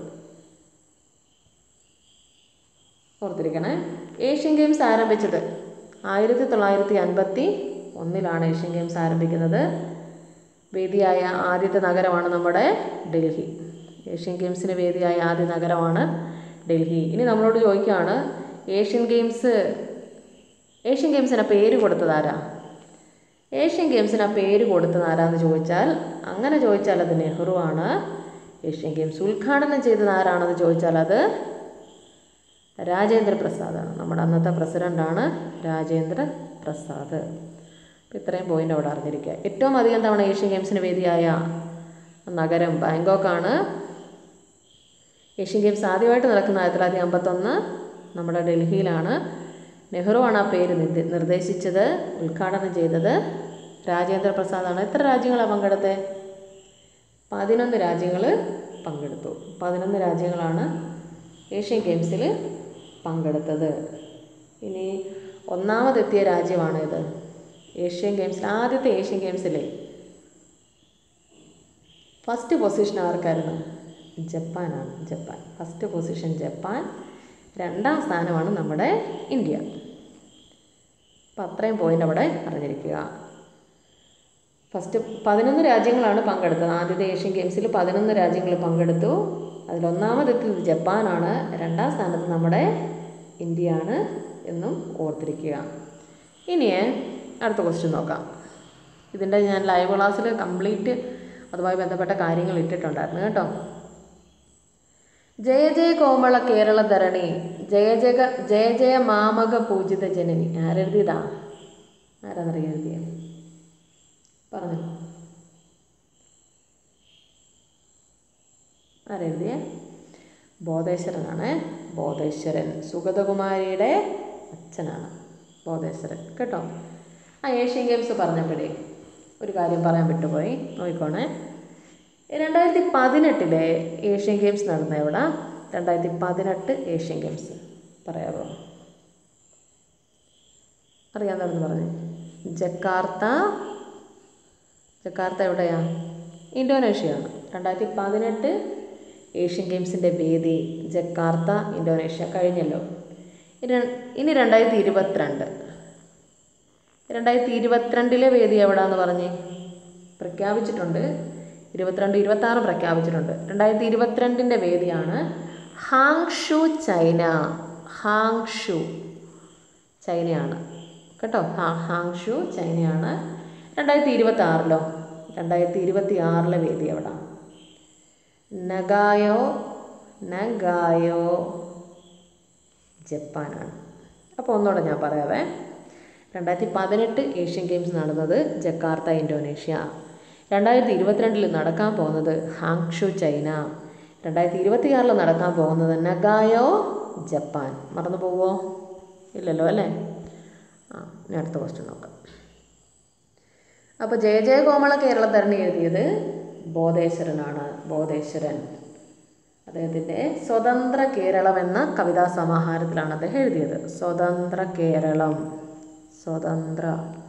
ഓർത്തിരിക്കണേ ഏഷ്യൻ ഗെയിംസ് ആരംഭിച്ചത് ആയിരത്തി തൊള്ളായിരത്തി അൻപത്തി ഒന്നിലാണ് ഏഷ്യൻ ഗെയിംസ് ആരംഭിക്കുന്നത് വേദിയായ ആദ്യത്തെ നഗരമാണ് നമ്മുടെ ഡൽഹി ഏഷ്യൻ ഗെയിംസിന് വേദിയായ ആദ്യ നഗരമാണ് ഡൽഹി ഇനി നമ്മളോട് ചോദിക്കുകയാണ് ഏഷ്യൻ ഗെയിംസ് ഏഷ്യൻ ഗെയിംസിന് പേര് കൊടുത്തത് ആരാ ഏഷ്യൻ ഗെയിംസിന് ആ പേര് കൊടുത്തത് ആരാന്ന് ചോദിച്ചാൽ അങ്ങനെ ചോദിച്ചാൽ അത് നെഹ്റു ആണ് ഏഷ്യൻ ഗെയിംസ് ഉദ്ഘാടനം ചെയ്തത് ആരാണെന്ന് ചോദിച്ചാൽ അത് രാജേന്ദ്ര പ്രസാദാണ് നമ്മുടെ അന്നത്തെ പ്രസിഡൻ്റാണ് രാജേന്ദ്ര പ്രസാദ് അപ്പോൾ ഇത്രയും പോയിന്റ് അവിടെ അറിഞ്ഞിരിക്കുക ഏറ്റവും അധികം തവണ ഏഷ്യൻ ഗെയിംസിന് വേദിയായ നഗരം ബാങ്കോക്കാണ് ഏഷ്യൻ ഗെയിംസ് ആദ്യമായിട്ട് നടക്കുന്ന ആയിരത്തി തൊള്ളായിരത്തി അമ്പത്തൊന്ന് നമ്മുടെ ഡൽഹിയിലാണ് നെഹ്റുവാണ് ആ പേര് നിർദ്ദേ- നിർദ്ദേശിച്ചത് ഉദ്ഘാടനം ചെയ്തത് രാജേന്ദ്ര പ്രസാദാണ് എത്ര രാജ്യങ്ങളാണ് പങ്കെടുത്തത് പതിനൊന്ന് രാജ്യങ്ങൾ പങ്കെടുത്തു പതിനൊന്ന് രാജ്യങ്ങളാണ് ഏഷ്യൻ ഗെയിംസിൽ പങ്കെടുത്തത് ഇനി ഒന്നാമതെത്തിയ രാജ്യമാണിത് ഏഷ്യൻ ഗെയിംസിൽ ആദ്യത്തെ ഏഷ്യൻ ഗെയിംസിലെ ഫസ്റ്റ് പൊസിഷൻ ആർക്കായിരുന്നു ജപ്പാനാണ് ജപ്പാൻ ഫസ്റ്റ് പൊസിഷൻ ജപ്പാൻ രണ്ടാം സ്ഥാനമാണ് നമ്മുടെ ഇന്ത്യ അപ്പം അത്രയും പോയിന്റ് അവിടെ അറിഞ്ഞിരിക്കുക ഫസ്റ്റ് പതിനൊന്ന് രാജ്യങ്ങളാണ് പങ്കെടുത്തത് ആദ്യത്തെ ഏഷ്യൻ ഗെയിംസിൽ പതിനൊന്ന് രാജ്യങ്ങൾ പങ്കെടുത്തു അതിലൊന്നാമതെത്തിയത് ജപ്പാനാണ് രണ്ടാം സ്ഥാനത്ത് നമ്മുടെ ഇന്ത്യയാണ് എന്നും ഓർത്തിരിക്കുക ഇനി അടുത്ത ക്വസ്റ്റ്യൻ നോക്കാം ഇതിൻ്റെ ഞാൻ ലൈവ് ക്ലാസ്സിൽ കംപ്ലീറ്റ് അതുമായി ബന്ധപ്പെട്ട കാര്യങ്ങൾ ഇട്ടിട്ടുണ്ടായിരുന്നു കേട്ടോ ജയ ജയ കോമള കേരള ധരണി ജയ ജയ ജയ ജയ മാമക പൂജിത ജനനി ആരെഴുതിയതാ ആരാന്നറിയ എഴുതിയ പറഞ്ഞു ആരെഴുതിയ ബോധേശ്വരനാണ് ബോധേശ്വരൻ സുഗതകുമാരിയുടെ അച്ഛനാണ് ബോധേശ്വരൻ കേട്ടോ ആ ഏഷ്യൻ ഗെയിംസ് പറഞ്ഞപ്പോഴേ ഒരു കാര്യം പറയാൻ വിട്ടുപോയി നോക്കിക്കോണേ രണ്ടായിരത്തി പതിനെട്ടിലെ ഏഷ്യൻ ഗെയിംസ് നടന്ന എവിടെ രണ്ടായിരത്തി പതിനെട്ട് ഏഷ്യൻ ഗെയിംസ് പറയാമോ അറിയാമെന്ന് പറഞ്ഞു ജക്കാർത്ത ജക്കാർത്ത എവിടെയാ ഇന്തോനേഷ്യയാണ് രണ്ടായിരത്തി പതിനെട്ട് ഏഷ്യൻ ഗെയിംസിൻ്റെ വേദി ജക്കാർത്ത ഇന്തോനേഷ്യ കഴിഞ്ഞല്ലോ ഇനി ഇനി രണ്ടായിരത്തി ഇരുപത്തിരണ്ട് രണ്ടായിരത്തി ഇരുപത്തിരണ്ടിലെ വേദി എവിടാന്ന് പറഞ്ഞ് പ്രഖ്യാപിച്ചിട്ടുണ്ട് ഇരുപത്തിരണ്ട് ഇരുപത്താറ് പ്രഖ്യാപിച്ചിട്ടുണ്ട് രണ്ടായിരത്തി ഇരുപത്തിരണ്ടിൻ്റെ വേദിയാണ് ഹാങ്ഷു ചൈന ഹാങ്ഷു ചൈനയാണ് കേട്ടോ ഹാ ഹാങ്ഷു ചൈനയാണ് രണ്ടായിരത്തി ഇരുപത്തി ആറിലോ രണ്ടായിരത്തി ഇരുപത്തി ആറിലെ വേദി എവിടെ നഗായോ നഗായോ ജപ്പാനാണ് അപ്പോൾ ഒന്നുകൂടെ ഞാൻ പറയാവേ രണ്ടായിരത്തി പതിനെട്ട് ഏഷ്യൻ ഗെയിംസ് നടന്നത് ജക്കാർത്ത ഇന്തോനേഷ്യ രണ്ടായിരത്തി ഇരുപത്തിരണ്ടിൽ നടക്കാൻ പോകുന്നത് ഹാങ്ഷു ചൈന രണ്ടായിരത്തി ഇരുപത്തിയാറിൽ നടക്കാൻ പോകുന്നത് നഗായോ ജപ്പാൻ മറന്നു പോവോ ഇല്ലല്ലോ അല്ലേ ആ ഇനി അടുത്ത ക്വസ്റ്റ്യൻ നോക്കാം അപ്പോൾ ജയ ജയ കോമള കേരള ധരണി എഴുതിയത് ബോധേശ്വരനാണ് ബോധേശ്വരൻ അദ്ദേഹത്തിൻ്റെ സ്വതന്ത്ര കേരളം എന്ന കവിതാ സമാഹാരത്തിലാണ് അദ്ദേഹം എഴുതിയത് സ്വതന്ത്ര കേരളം സ്വതന്ത്ര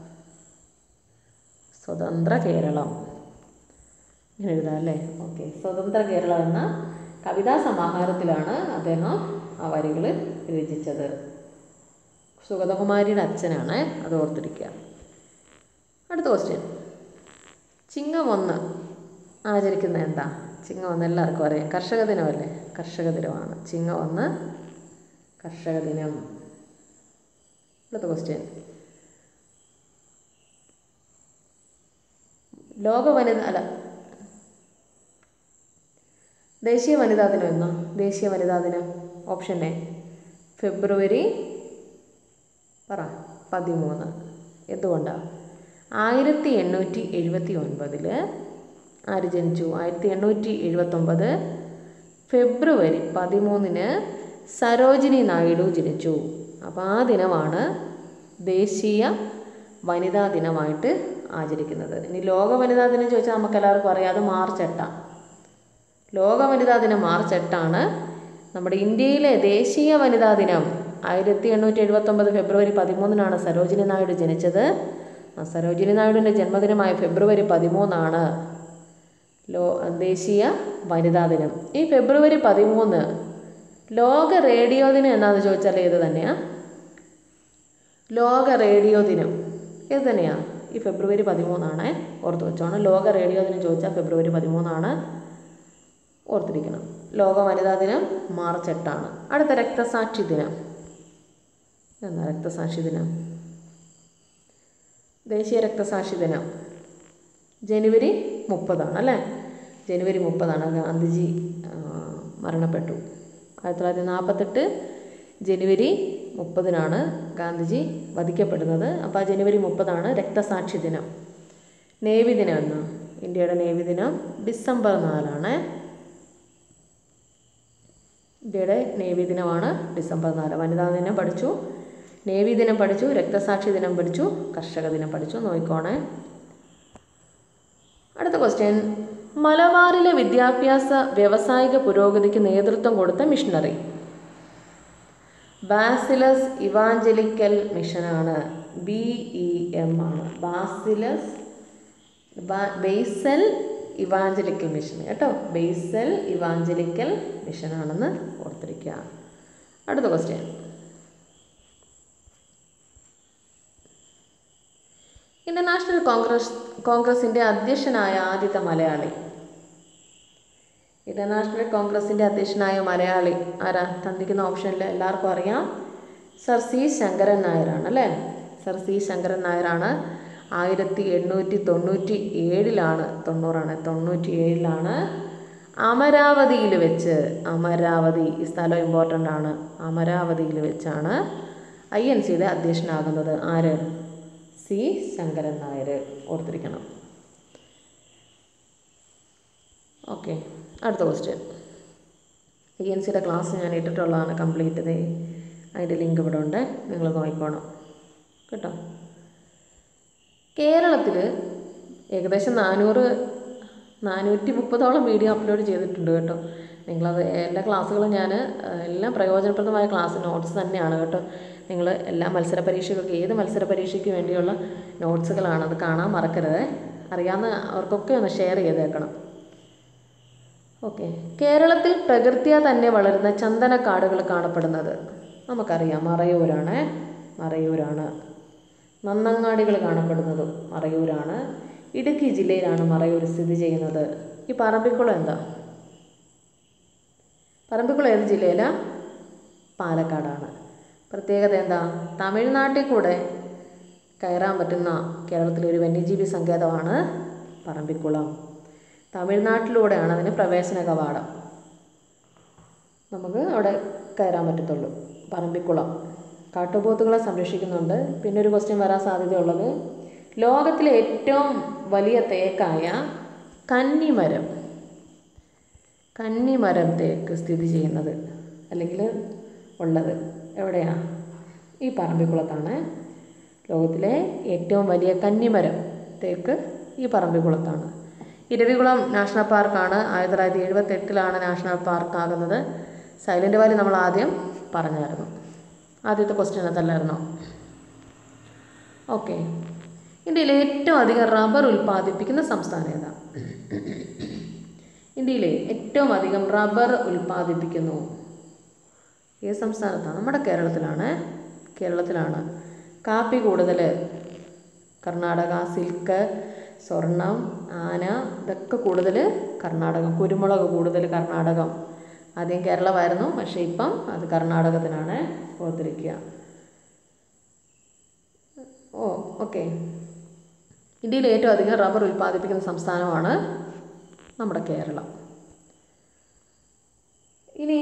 സ്വതന്ത്ര കേരളം ഇങ്ങനെ എഴുതാം അല്ലേ ഓക്കെ സ്വതന്ത്ര കേരളം എന്ന കവിതാ സമാഹാരത്തിലാണ് അദ്ദേഹം ആ വരികൾ രചിച്ചത് സുഗതകുമാരിയുടെ അച്ഛനാണ് അത് ഓർത്തിരിക്കുക അടുത്ത ക്വസ്റ്റ്യൻ ചിങ്ങം ഒന്ന് ആചരിക്കുന്ന എന്താ ചിങ്ങം ഒന്ന് എല്ലാവർക്കും അറിയാം കർഷക ദിനമല്ലേ കർഷക ദിനമാണ് ചിങ്ങം ഒന്ന് കർഷക ദിനം അടുത്ത ക്വസ്റ്റ്യൻ ലോക വനിത അല്ല ദേശീയ വനിതാ ദിനം എന്നോ ദേശീയ വനിതാ ദിനം ഓപ്ഷൻ എ ഫെബ്രുവരി പറ പതിമൂന്ന് എന്തുകൊണ്ടാണ് ആയിരത്തി എണ്ണൂറ്റി എഴുപത്തി ഒൻപതിൽ ആര് ജനിച്ചു ആയിരത്തി എണ്ണൂറ്റി എഴുപത്തൊമ്പത് ഫെബ്രുവരി പതിമൂന്നിന് സരോജിനി നായിഡു ജനിച്ചു അപ്പോൾ ആ ദിനമാണ് ദേശീയ വനിതാ ദിനമായിട്ട് ആചരിക്കുന്നത് ഇനി ലോക വനിതാ ദിനം ചോദിച്ചാൽ നമുക്ക് എല്ലാവർക്കും അറിയാം അത് മാർച്ച് എട്ടാണ് ലോക വനിതാ ദിനം മാർച്ച് എട്ടാണ് നമ്മുടെ ഇന്ത്യയിലെ ദേശീയ വനിതാ ദിനം ആയിരത്തി എണ്ണൂറ്റി എഴുപത്തൊമ്പത് ഫെബ്രുവരി പതിമൂന്നിനാണ് സരോജിനി നായിഡു ജനിച്ചത് ആ സരോജിനി നായിഡുവിൻ്റെ ജന്മദിനമായ ഫെബ്രുവരി പതിമൂന്നാണ് ലോ ദേശീയ വനിതാ ദിനം ഈ ഫെബ്രുവരി പതിമൂന്ന് ലോക റേഡിയോ ദിനം എന്നാന്ന് ചോദിച്ചാൽ ഏത് തന്നെയാ ലോക റേഡിയോ ദിനം ഏത് തന്നെയാ ഈ ഫെബ്രുവരി പതിമൂന്നാണ് ഓർത്ത് വെച്ചോണം ലോക റേഡിയോ ദിനം ചോദിച്ചാൽ ഫെബ്രുവരി പതിമൂന്നാണ് ഓർത്തിരിക്കണം ലോക വനിതാ ദിനം മാർച്ച് എട്ടാണ് അടുത്ത രക്തസാക്ഷി ദിനം എന്നാ രക്തസാക്ഷി ദിനം ദേശീയ രക്തസാക്ഷി ദിനം ജനുവരി മുപ്പതാണ് അല്ലേ ജനുവരി മുപ്പതാണ് ഗാന്ധിജി ആ, മരണപ്പെട്ടു ആയിരത്തി തൊള്ളായിരത്തി നാൽപ്പത്തെട്ട് ജനുവരി മുപ്പതിനാണ് ഗാന്ധിജി വധിക്കപ്പെടുന്നത് അപ്പോൾ ആ ജനുവരി മുപ്പതാണ് രക്തസാക്ഷി ദിനം നേവി ദിനം എന്ന് ഇന്ത്യയുടെ നേവി ദിനം ഡിസംബർ നാലാണ് ഇന്ത്യയുടെ നേവി ദിനമാണ് ഡിസംബർ നാല് വനിതാ ദിനം പഠിച്ചു നേവി ദിനം പഠിച്ചു രക്തസാക്ഷി ദിനം പഠിച്ചു കർഷക ദിനം പഠിച്ചു നോക്കിക്കോണേ അടുത്ത ക്വസ്റ്റ്യൻ മലബാറിലെ വിദ്യാഭ്യാസ വ്യാവസായിക പുരോഗതിക്ക് നേതൃത്വം കൊടുത്ത മിഷണറി ബാസിലസ് ഇവാഞ്ചലിക്കൽ മിഷനാണ് ബി ഇ എം ആണ് ബാസിലസ് ബാ- ബേസൽ ഇവാഞ്ചലിക്കൽ മിഷൻ കേട്ടോ ബേസൽ ഇവാഞ്ചലിക്കൽ മിഷനാണെന്ന് ഓർത്തിരിക്കുക അടുത്ത ക്വസ്റ്റ്യൻ ഇന്റർനാഷണൽ കോൺഗ്രസ് കോൺഗ്രസിൻ്റെ അധ്യക്ഷനായ ആദ്യത്തെ മലയാളി ഇന്റർനാഷണൽ കോൺഗ്രസിൻ്റെ അധ്യക്ഷനായ മലയാളി ആരാ തന്നിരിക്കുന്ന ഓപ്ഷനിൽ എല്ലാവർക്കും അറിയാം സർ സി ശങ്കരൻ നായരാണ് അല്ലേ സർ സി ശങ്കരൻ നായരാണ് ആയിരത്തി എണ്ണൂറ്റി തൊണ്ണൂറ്റി ഏഴിലാണ് തൊണ്ണൂറാണ് തൊണ്ണൂറ്റി ഏഴിലാണ് അമരാവതിയിൽ വെച്ച് അമരാവതി ഈ സ്ഥലം ഇമ്പോർട്ടൻ്റ് ആണ് അമരാവതിയിൽ വെച്ചാണ് ഐ എൻ സിയുടെ അധ്യക്ഷനാകുന്നത് ആര് സി ശങ്കരൻ നായർ ഓർത്തിരിക്കണം ഓക്കെ അടുത്ത ക്വസ്റ്റ്യൻ ഐ എൻ സിയുടെ ക്ലാസ് ഞാൻ ഇട്ടിട്ടുള്ളതാണ് കംപ്ലീറ്റ് ചെയ്തേ അതിൻ്റെ ലിങ്ക് ഇവിടെ ഉണ്ട് നിങ്ങൾ നോക്കിക്കോണം കേട്ടോ കേരളത്തിൽ ഏകദേശം നാനൂറ് നാനൂറ്റി മുപ്പതോളം വീഡിയോ അപ്ലോഡ് ചെയ്തിട്ടുണ്ട് കേട്ടോ നിങ്ങളത് എല്ലാ ക്ലാസ്സുകളും ഞാൻ എല്ലാം പ്രയോജനപ്രദമായ ക്ലാസ് നോട്ട്സ് തന്നെയാണ് കേട്ടോ നിങ്ങൾ എല്ലാ മത്സര പരീക്ഷകൾക്ക് ഏത് മത്സര പരീക്ഷയ്ക്ക് വേണ്ടിയുള്ള നോട്ട്സുകളാണ് അത് കാണാൻ മറക്കരുത് അറിയാവുന്ന അവർക്കൊക്കെ ഒന്ന് ഷെയർ ചെയ്തേക്കണം ഓക്കെ കേരളത്തിൽ പ്രകൃതിയ തന്നെ വളരുന്ന ചന്ദനക്കാടുകൾ കാണപ്പെടുന്നത് നമുക്കറിയാം മറയൂരാണ് മറയൂരാണ് നന്നങ്ങാടികൾ കാണപ്പെടുന്നതും മറയൂരാണ് ഇടുക്കി ജില്ലയിലാണ് മറയൂർ സ്ഥിതി ചെയ്യുന്നത് ഈ പറമ്പിക്കുളം എന്താ പറമ്പിക്കുളം ഏത് ജില്ലയിലാ പാലക്കാടാണ് പ്രത്യേകത എന്താ തമിഴ്നാട്ടിൽ കൂടെ കയറാൻ പറ്റുന്ന കേരളത്തിലെ ഒരു വന്യജീവി സങ്കേതമാണ് പറമ്പിക്കുളം തമിഴ്നാട്ടിലൂടെയാണ് അതിന് പ്രവേശന കവാടം നമുക്ക് അവിടെ കയറാൻ പറ്റത്തുള്ളൂ പറമ്പിക്കുളം കാട്ടുപോത്തുകളെ സംരക്ഷിക്കുന്നുണ്ട് പിന്നെ ഒരു ക്വസ്റ്റ്യൻ വരാൻ സാധ്യതയുള്ളത് ലോകത്തിലെ ഏറ്റവും വലിയ തേക്കായ കന്നിമരം കന്നിമരം തേക്ക് സ്ഥിതി ചെയ്യുന്നത് അല്ലെങ്കിൽ ഉള്ളത് എവിടെയാ ഈ പറമ്പിക്കുളത്താണ് ലോകത്തിലെ ഏറ്റവും വലിയ കന്നിമരം തേക്ക് ഈ പറമ്പിക്കുളത്താണ് ഇരവികുളം നാഷണൽ പാർക്കാണ് ആയിരത്തി തൊള്ളായിരത്തി എഴുപത്തെട്ടിലാണ് നാഷണൽ പാർക്ക് ആകുന്നത് സൈലൻ്റ് വാലി നമ്മൾ ആദ്യം പറഞ്ഞായിരുന്നു ആദ്യത്തെ ക്വസ്റ്റ്യൻ അതല്ലായിരുന്നോ ഓക്കെ ഇന്ത്യയിലെ ഏറ്റവും അധികം റബ്ബർ ഉൽപ്പാദിപ്പിക്കുന്ന സംസ്ഥാനം ഏതാ ഇന്ത്യയിലെ ഏറ്റവും അധികം റബ്ബർ ഉൽപ്പാദിപ്പിക്കുന്നു ഏത് സംസ്ഥാനത്താണ് നമ്മുടെ കേരളത്തിലാണ് കേരളത്തിലാണ് കാപ്പി കൂടുതൽ കർണാടക സിൽക്ക് സ്വർണം ആന ഇതൊക്കെ കൂടുതൽ കർണാടകം കുരുമുളക് കൂടുതൽ കർണാടകം ആദ്യം കേരളമായിരുന്നു പക്ഷേ ഇപ്പം അത് കർണാടകത്തിനാണ് ഓർത്തിരിക്കുക ഓ ഓക്കെ ഇന്ത്യയിൽ ഏറ്റവും അധികം റബ്ബർ ഉൽപ്പാദിപ്പിക്കുന്ന സംസ്ഥാനമാണ് നമ്മുടെ കേരളം ഇനി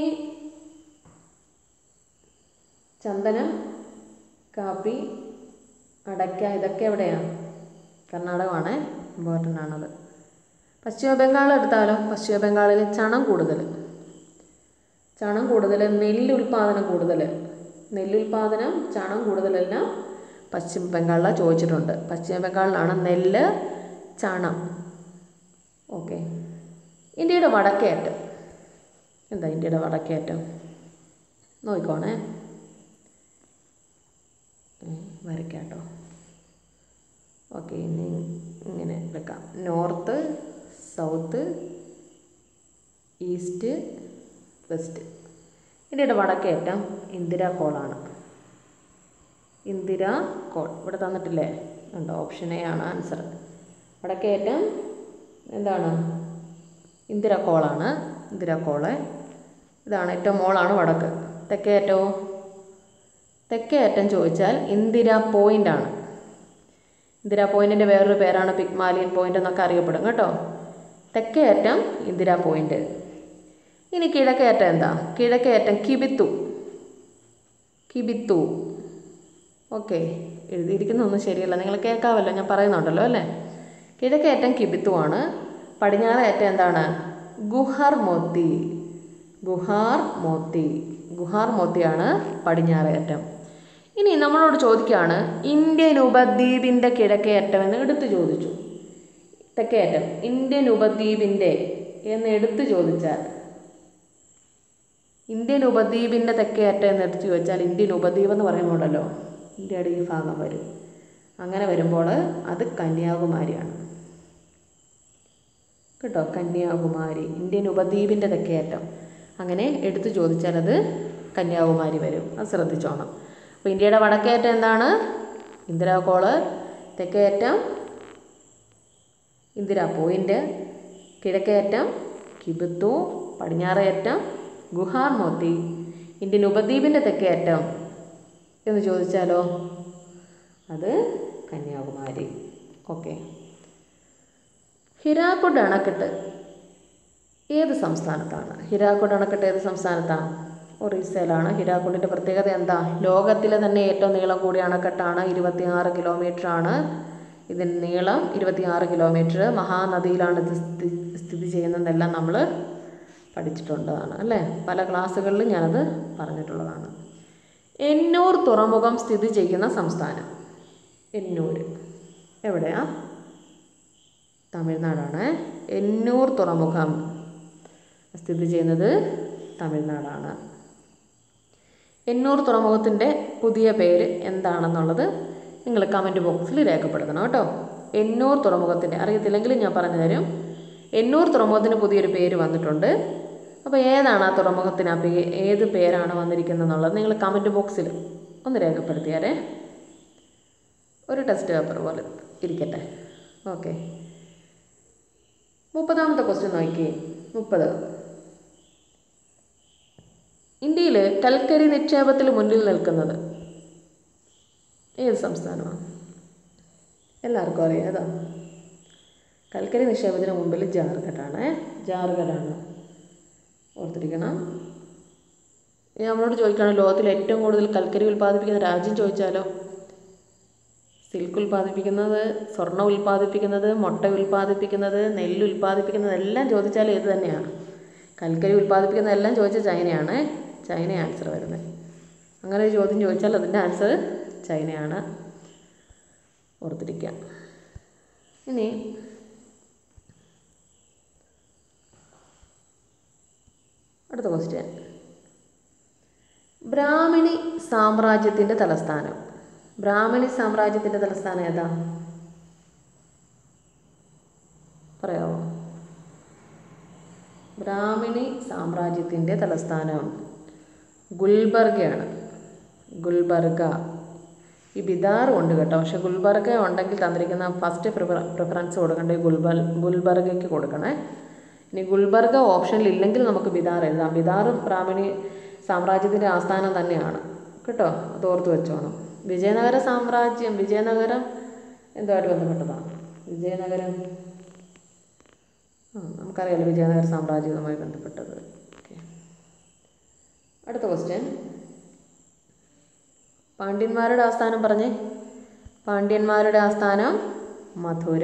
ചന്ദനം കാപ്പി അടയ്ക്ക ഇതൊക്കെ എവിടെയാണ് കർണാടകമാണ് ഇമ്പോർട്ടൻ്റ് ആണത് പശ്ചിമ ബംഗാൾ എടുത്താലോ പശ്ചിമ ബംഗാളിൽ ചണം കൂടുതൽ ചണം കൂടുതൽ നെല്ല് ഉൽപ്പാദനം കൂടുതൽ നെല്ലുൽപാദനം ചണം കൂടുതലെല്ലാം പശ്ചിമ ബംഗാളിലാണ് ചോദിച്ചിട്ടുണ്ട് പശ്ചിമ ബംഗാളിലാണ് നെല്ല് ചണം ഓക്കെ ഇന്ത്യയുടെ വടക്കേറ്റം എന്താ ഇന്ത്യയുടെ വടക്കേറ്റം നോക്കിക്കോണേ വരയ്ക്കാട്ടോ ഓക്കെ ഇനി ഇങ്ങനെ വെക്കാം നോർത്ത് സൗത്ത് ഈസ്റ്റ് വെസ്റ്റ് ഇന്ത്യയുടെ വടക്കേറ്റം ഇന്ദിര കോളാണ് ഇന്ദിര കോൾ ഇവിടെ തന്നിട്ടില്ലേ ഉണ്ടോ ഓപ്ഷൻ എ ആണ് ആൻസർ വടക്കേറ്റം എന്താണ് ഇന്ദിര കോളാണ് ഇന്ദിര കോള് ഇതാണ് ഏറ്റവും മോളാണ് വടക്ക് തെക്കേ അറ്റവും തെക്കേ അറ്റം ചോദിച്ചാൽ ഇന്ദിര പോയിൻ്റ് ആണ് ഇന്ദിര പോയിന്റിൻ്റെ വേറൊരു പേരാണ് പിഗ്മാലിയൻ പോയിന്റ് എന്നൊക്കെ അറിയപ്പെടും കേട്ടോ തെക്കേ അറ്റം ഇന്ദിര പോയിന്റ് ഇനി കിഴക്കേ അറ്റം എന്താ കിഴക്കേ അറ്റം കിബിത്തു കിബിത്തു ഓക്കെ എഴുതിയിരിക്കുന്നൊന്നും ശരിയല്ല നിങ്ങൾ കേൾക്കാമല്ലോ ഞാൻ പറയുന്നുണ്ടല്ലോ അല്ലേ കിഴക്കേ അറ്റം കിബിത്തു ആണ് പടിഞ്ഞാറേ അറ്റം എന്താണ് ഗുഹാർ മോത്തി ഗുഹാർ മോത്തി ഗുഹാർ മോത്തിയാണ് പടിഞ്ഞാറേ അറ്റം ഇനി നമ്മളോട് ചോദിക്കുകയാണ് ഇന്ത്യൻ ഉപദ്വീപിൻ്റെ കിഴക്കേ അറ്റം എന്ന് എടുത്തു ചോദിച്ചു തെക്കേ അറ്റം ഇന്ത്യൻ ഉപദ്വീപിൻ്റെ എന്ന് എടുത്തു ചോദിച്ചാൽ ഇന്ത്യൻ ഉപദ്വീപിൻ്റെ തെക്കേ അറ്റം എന്ന് എടുത്തു ചോദിച്ചാൽ ഇന്ത്യൻ ഉപദ്വീപ് എന്ന് പറയുമ്പോഴല്ലോ ഇന്ത്യയുടെ ഈ ഭാഗം വരും അങ്ങനെ വരുമ്പോൾ അത് കന്യാകുമാരിയാണ് കേട്ടോ കന്യാകുമാരി ഇന്ത്യൻ ഉപദ്വീപിൻ്റെ തെക്കേ അറ്റം അങ്ങനെ എടുത്തു ചോദിച്ചാൽ അത് കന്യാകുമാരി വരും അത് ശ്രദ്ധിച്ചോണം അപ്പോൾ ഇന്ത്യയുടെ വടക്കേ അറ്റം എന്താണ് ഇന്ദിരാകോള് തെക്കേ അറ്റം ഇന്ദിരാ പോയിൻ്റ് കിഴക്കേ അറ്റം കിബുത്തു പടിഞ്ഞാറേ അറ്റം ഗുഹാർ മോത്തി ഇന്ത്യൻ ഉപദ്വീപിൻ്റെ തെക്കേ അറ്റം എന്ന് ചോദിച്ചാലോ അത് കന്യാകുമാരി ഓക്കെ ഹിരാക്കുഡ് അണക്കെട്ട് ഏത് സംസ്ഥാനത്താണ് ഹിരാക്കുഡ് അണക്കെട്ട് ഏത് സംസ്ഥാനത്താണ് ഒറീസയിലാണ് ഹിരാക്കുഡിൻ്റെ പ്രത്യേകത എന്താ ലോകത്തിലെ തന്നെ ഏറ്റവും നീളം കൂടിയ അണക്കെട്ടാണ് ഇരുപത്തിയാറ് കിലോമീറ്റർ ആണ് ഇതിൻ്റെ നീളം ഇരുപത്തിയാറ് കിലോമീറ്റർ മഹാനദിയിലാണ് ഇത് സ്ഥി- സ്ഥിതി ചെയ്യുന്നതെന്നെല്ലാം നമ്മൾ പഠിച്ചിട്ടുള്ളതാണ് അല്ലേ പല ക്ലാസ്സുകളിലും ഞാനത് പറഞ്ഞിട്ടുള്ളതാണ് എന്നൂർ തുറമുഖം സ്ഥിതി ചെയ്യുന്ന സംസ്ഥാനം എന്നൂർ എവിടെയാ തമിഴ്നാടാണ് എന്നൂർ തുറമുഖം സ്ഥിതി ചെയ്യുന്നത് തമിഴ്നാടാണ് എന്നൂർ തുറമുഖത്തിൻ്റെ പുതിയ പേര് എന്താണെന്നുള്ളത് നിങ്ങൾ കമൻറ്റ് ബോക്സിൽ രേഖപ്പെടുത്തണം കേട്ടോ എന്നൂർ തുറമുഖത്തിൻ്റെ അറിയത്തില്ലെങ്കിൽ ഞാൻ പറഞ്ഞു തരും എന്നൂർ തുറമുഖത്തിന് പുതിയൊരു പേര് വന്നിട്ടുണ്ട് അപ്പോൾ ഏതാണ് ആ തുറമുഖത്തിന് ആ പേ ഏത് പേരാണ് വന്നിരിക്കുന്നത് എന്നുള്ളത് നിങ്ങൾ കമൻറ്റ് ബോക്സിൽ ഒന്ന് രേഖപ്പെടുത്തിയാലേ ഒരു ടെസ്റ്റ് പേപ്പർ പോലെ ഇരിക്കട്ടെ ഓക്കെ മുപ്പതാമത്തെ ക്വസ്റ്റ്യൻ നോക്കി മുപ്പത് ഇന്ത്യയിൽ കൽക്കരി നിക്ഷേപത്തിൽ മുന്നിൽ നിൽക്കുന്നത് ഏത് സംസ്ഥാനമാണ് എല്ലാവർക്കും അറിയാം ഏതാ കൽക്കരി നിക്ഷേപത്തിന് മുമ്പിൽ ജാർഖണ്ഡാണ് ജാർഖണ്ഡാണ് ഓർത്തിരിക്കണം ഇനി നമ്മളോട് ചോദിക്കുകയാണ് ലോകത്തിൽ ഏറ്റവും കൂടുതൽ കൽക്കരി ഉൽപ്പാദിപ്പിക്കുന്ന രാജ്യം ചോദിച്ചാലോ സിൽക്ക് ഉൽപ്പാദിപ്പിക്കുന്നത് സ്വർണ്ണം ഉൽപ്പാദിപ്പിക്കുന്നത് മുട്ട ഉൽപ്പാദിപ്പിക്കുന്നത് നെല്ല് ഉൽപ്പാദിപ്പിക്കുന്നത് എല്ലാം ചോദിച്ചാൽ ഏത് തന്നെയാണ് കൽക്കരി ഉൽപ്പാദിപ്പിക്കുന്നതെല്ലാം ചോദിച്ചാൽ ചൈനയാണ് ചൈന ആൻസർ വരുന്നത് അങ്ങനെ ഒരു ചോദ്യം ചോദിച്ചാൽ അതിൻ്റെ ആൻസർ ചൈനയാണ് ഓർത്തിരിക്കുക ഇനി അടുത്ത ക്വസ്റ്റ്യൻ ബ്രാഹ്മിണി സാമ്രാജ്യത്തിൻ്റെ തലസ്ഥാനം ബ്രാഹ്മണി സാമ്രാജ്യത്തിൻ്റെ തലസ്ഥാനം ഏതാ പറയാമോ ബ്രാഹ്മിണി സാമ്രാജ്യത്തിൻ്റെ തലസ്ഥാനം ഗുൽബർഗയാണ് ഗുൽബർഗ ഈ ബിദാറും ഉണ്ട് കേട്ടോ പക്ഷെ ഗുൽബർഗ ഉണ്ടെങ്കിൽ തന്നിരിക്കുന്ന ഫസ്റ്റ് പ്രിഫറ പ്രിഫറൻസ് കൊടുക്കേണ്ടത് ഗുൽബർ ഗുൽബർഗയ്ക്ക് കൊടുക്കണേ ഇനി ഗുൽബർഗ ഓപ്ഷനിൽ ഇല്ലെങ്കിൽ നമുക്ക് ബിദാർ എഴുതാം ബിദാറും ബ്രാഹ്മണി സാമ്രാജ്യത്തിൻ്റെ ആസ്ഥാനം തന്നെയാണ് കേട്ടോ അത് ഓർത്ത് വെച്ചോണം വിജയനഗര സാമ്രാജ്യം വിജയനഗരം എന്തുമായിട്ട് ബന്ധപ്പെട്ടതാണ് വിജയനഗരം ആ നമുക്കറിയാലോ വിജയനഗര സാമ്രാജ്യവുമായി ബന്ധപ്പെട്ടത് ഓക്കെ അടുത്ത ക്വസ്റ്റ്യൻ പാണ്ഡ്യന്മാരുടെ ആസ്ഥാനം പറഞ്ഞേ പാണ്ഡ്യന്മാരുടെ ആസ്ഥാനം മധുര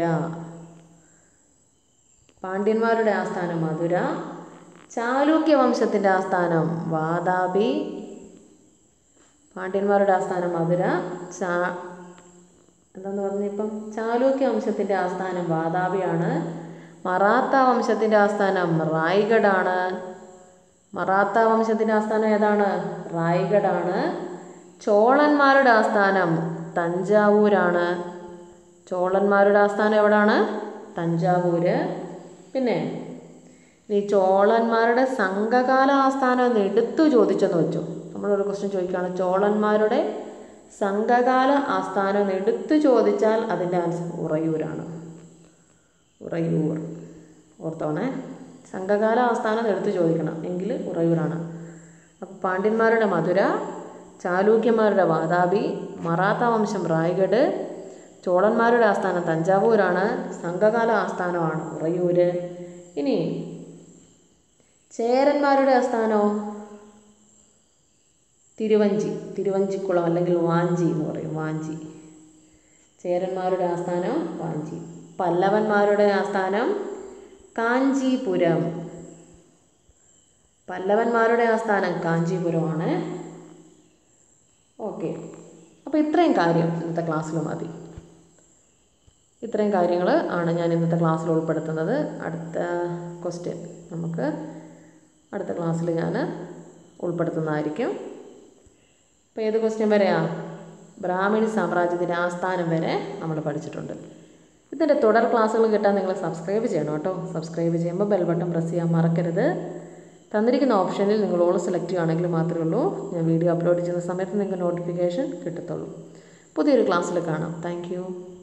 പാണ്ഡ്യന്മാരുടെ ആസ്ഥാനം മധുര ചാലൂക്യ വംശത്തിൻ്റെ ആസ്ഥാനം വാതാപി പാണ്ഡ്യന്മാരുടെ ആസ്ഥാനം മധുര ചാ എന്താന്ന് പറഞ്ഞിപ്പം ചാലൂക്യ വംശത്തിൻ്റെ ആസ്ഥാനം വാതാപിയാണ് മറാത്ത വംശത്തിൻ്റെ ആസ്ഥാനം റായ്ഗഡാണ് മറാത്ത വംശത്തിൻ്റെ ആസ്ഥാനം ഏതാണ് റായ്ഗഡാണ് ചോളന്മാരുടെ ആസ്ഥാനം തഞ്ചാവൂരാണ് ചോളന്മാരുടെ ആസ്ഥാനം എവിടാണ് തഞ്ചാവൂര് പിന്നെ ഈ ചോളന്മാരുടെ സംഘകാല ആസ്ഥാനം എന്ന് എടുത്തു ചോദിച്ചെന്ന് വെച്ചു നമ്മളൊരു ക്വസ്റ്റ്യൻ ചോദിക്കുകയാണ് ചോളന്മാരുടെ സംഘകാല ആസ്ഥാനം എന്ന് എടുത്തു ചോദിച്ചാൽ അതിൻ്റെ ആൻസർ ഉറയൂരാണ് ഉറയൂർ ഓർത്തോണേ സംഘകാല ആസ്ഥാനം എടുത്തു ചോദിക്കണം എങ്കിൽ ഉറയൂരാണ് അപ്പോൾ പാണ്ഡ്യന്മാരുടെ മധുര ചാലൂക്യന്മാരുടെ വാതാപി മറാത്ത വംശം റായ്ഗഡ് ചോളന്മാരുടെ ആസ്ഥാനം തഞ്ചാവൂരാണ് സംഘകാല ആസ്ഥാനമാണ് ഉറയൂര് ഇനി ചേരന്മാരുടെ ആസ്ഥാനോ തിരുവഞ്ചി തിരുവഞ്ചിക്കുളം അല്ലെങ്കിൽ വാഞ്ചി എന്ന് പറയും വാഞ്ചി ചേരന്മാരുടെ ആസ്ഥാനം വാഞ്ചി പല്ലവന്മാരുടെ ആസ്ഥാനം കാഞ്ചീപുരം പല്ലവന്മാരുടെ ആസ്ഥാനം കാഞ്ചീപുരമാണ് ഓക്കെ അപ്പോൾ ഇത്രയും കാര്യം ഇന്നത്തെ ക്ലാസ്സിൽ മതി ഇത്രയും കാര്യങ്ങൾ ആണ് ഞാൻ ഇന്നത്തെ ക്ലാസ്സിൽ ഉൾപ്പെടുത്തുന്നത് അടുത്ത ക്വസ്റ്റ്യൻ നമുക്ക് അടുത്ത ക്ലാസ്സിൽ ഞാൻ ഉൾപ്പെടുത്തുന്നതായിരിക്കും അപ്പോൾ ഏത് ക്വസ്റ്റ്യൻ വരെയാ ബ്രാഹ്മണി സാമ്രാജ്യത്തിൻ്റെ ആസ്ഥാനം വരെ നമ്മൾ പഠിച്ചിട്ടുണ്ട് ഇതിൻ്റെ തുടർ ക്ലാസ്സുകൾ കിട്ടാൻ നിങ്ങൾ സബ്സ്ക്രൈബ് ചെയ്യണം കേട്ടോ സബ്സ്ക്രൈബ് ചെയ്യുമ്പോൾ ബെൽ ബട്ടൺ പ്രസ് ചെയ്യാൻ മറക്കരുത് തന്നിരിക്കുന്ന ഓപ്ഷനിൽ നിങ്ങൾ ഓൾ സെലക്ട് ചെയ്യുകയാണെങ്കിൽ മാത്രമേ ഉള്ളൂ ഞാൻ വീഡിയോ അപ്ലോഡ് ചെയ്യുന്ന സമയത്ത് നിങ്ങൾക്ക് നോട്ടിഫിക്കേഷൻ കിട്ടത്തുള്ളൂ പുതിയൊരു ക്ലാസ്സിൽ കാണാം താങ്ക്